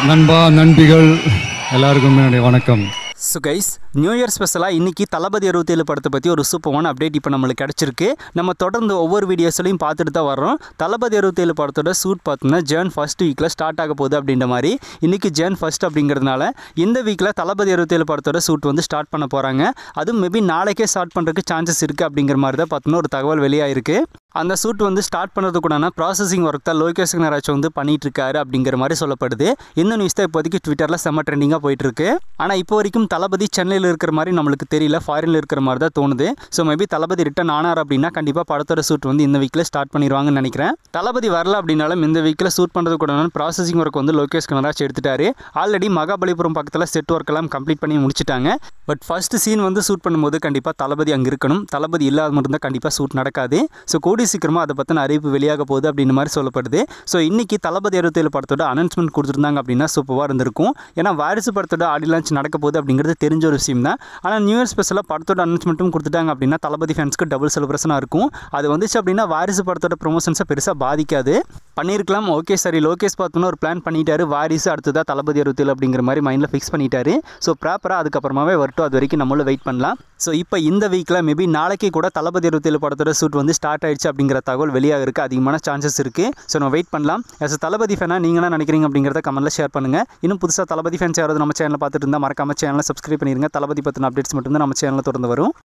நண்பா நண்பிகள் எல்லாருக்கும் என்னுடைய வணக்கம் ஸோ கைஸ் நியூ இயர் ஸ்பெஷலாக இன்றைக்கி தளபதி அறுபத்தேழு படத்தை பற்றி ஒரு சூப்பரான அப்டேட் இப்போ நம்மளுக்கு கிடச்சிருக்கு நம்ம தொடர்ந்து ஒவ்வொரு வீடியோஸ்லையும் பார்த்துட்டு தான் வரோம் தளபதி அறுபத்தேழு படத்தோட ஷூட் பார்த்தோன்னா ஜேன் ஃபர்ஸ்ட் வீக்கில் ஸ்டார்ட் ஆக போகுது அப்படின்ற மாதிரி இன்றைக்கி ஜேன் ஃபர்ஸ்ட் அப்படிங்கிறதுனால இந்த வீக்கில் தளபதி அறுபத்தேழு படத்தோட ஷூட் வந்து ஸ்டார்ட் பண்ண போகிறாங்க அதுவும் மேபி நாளைக்கே ஸ்டார்ட் பண்ணுறதுக்கு சான்சஸ் இருக்குது அப்படிங்கிற மாதிரி தான் பார்த்தோன்னா ஒரு தகவல் வெளியாயிருக்கு அந்த ஷூட் வந்து ஸ்டார்ட் பண்ணுறதுக்குடான ப்ராசஸிங் ஒர்க் தான் லோகேஷ் கனராஜ் வந்து பண்ணிட்டு இருக்காரு அப்படிங்கிற மாதிரி சொல்லப்படுது இந்த நியூஸ் தான் இப்போதைக்கு ட்விட்டரில் செம்ம ட்ரெண்டிங்காக போயிட்டு இருக்கு ஆனால் இப்போ வரைக்கும் தளபதி சென்னையில் இருக்கிற மாதிரி நம்மளுக்கு தெரியல ஃபாரினில் இருக்கிற மாதிரி தான் தோணுது ஸோ மேபி தளபதி ரிட்டன் ஆனார் அப்படின்னா கண்டிப்பாக படத்தோட ஷூட் வந்து இந்த வீக்கில் ஸ்டார்ட் பண்ணிடுவாங்கன்னு நினைக்கிறேன் தளபதி வரல அப்படின்னாலும் இந்த வீக்கில் ஷூட் பண்ணுறதுக்குடான ப்ராசஸிங் ஒர்க் வந்து லோகேஷ் கனராஜ் எடுத்துட்டாரு ஆல்ரெடி மகாபலிபுரம் பக்கத்தில் செட் ஒர்க் எல்லாம் கம்ப்ளீட் பண்ணி முடிச்சிட்டாங்க பட் ஃபர்ஸ்ட் சீன் வந்து ஷூட் பண்ணும்போது கண்டிப்பாக தளபதி அங்கே இருக்கணும் தளபதி இல்லாத மட்டும்தான் கண்டிப்பாக ஷூட் நடக்காது ஸோ கூடி சீக்கிரமாக அதை பற்றின அறிவிப்பு வெளியாக போகுது அப்படின்ற மாதிரி சொல்லப்படுது ஸோ இன்னைக்கு தளபதி அறுபத்தேழு படத்தோட அனௌன்ஸ்மெண்ட் கொடுத்துருந்தாங்க அப்படின்னா சூப்பராக இருந்திருக்கும் ஏன்னா வாரிசு படத்தோட ஆடி லான்ச் நடக்க போகுது அப்படிங்கிறது தெரிஞ்ச ஒரு விஷயம் தான் ஆனால் நியூ இயர் ஸ்பெஷலாக படத்தோட அனௌன்ஸ்மெண்ட்டும் கொடுத்துட்டாங்க அப்படின்னா தளபதி ஃபேன்ஸ்க்கு டபுள் செலிப்ரேஷனாக இருக்கும் அது வந்துச்சு அப்படின்னா வாரிசு படத்தோட ப்ரொமோஷன்ஸை பெருசாக பாதிக்காது பண்ணியிருக்கலாம் ஓகே சரி லோகேஷ் பார்த்தோன்னா ஒரு பிளான் பண்ணிட்டாரு வாரிசு அடுத்ததாக தளபதி அறுபத்தேழு அப்படிங்கிற மாதிரி மைண்டில் ஃபிக்ஸ் பண்ணிட்டாரு ஸோ ப்ராப்பராக அதுக்கப்புறமாவே வரட்டும் அது வரைக்கும் நம்மளும் வெயிட் பண்ணலாம் ஸோ இப்போ இந்த வீக்கில் மேபி நாளைக்கு கூட தளபதி அறுபத்தேழு படத்தோட ஷூட் வந்து ஸ்டார்ட் ஆயிடுச்சு அப்படிங்கிற தகவல் வெளியாக இருக்குது அதிகமான சான்சஸ் இருக்குது ஸோ நம்ம வெயிட் பண்ணலாம் as a தளபதி ஃபேனாக நீங்கள் என்ன நினைக்கிறீங்க அப்படிங்கிறத கமெண்ட்டில் ஷேர் பண்ணுங்கள் இன்னும் புதுசாக தளபதி ஃபேன்ஸ் யாராவது நம்ம சேனலில் பார்த்துட்டு இருந்தால் மறக்காம சேனலை சப்ஸ்கிரைப் பண்ணிடுங்க தளபதி பற்றின அப்டேட்ஸ் மட்டும்தான் நம்ம சேனலில் தொடர்ந்து வரும்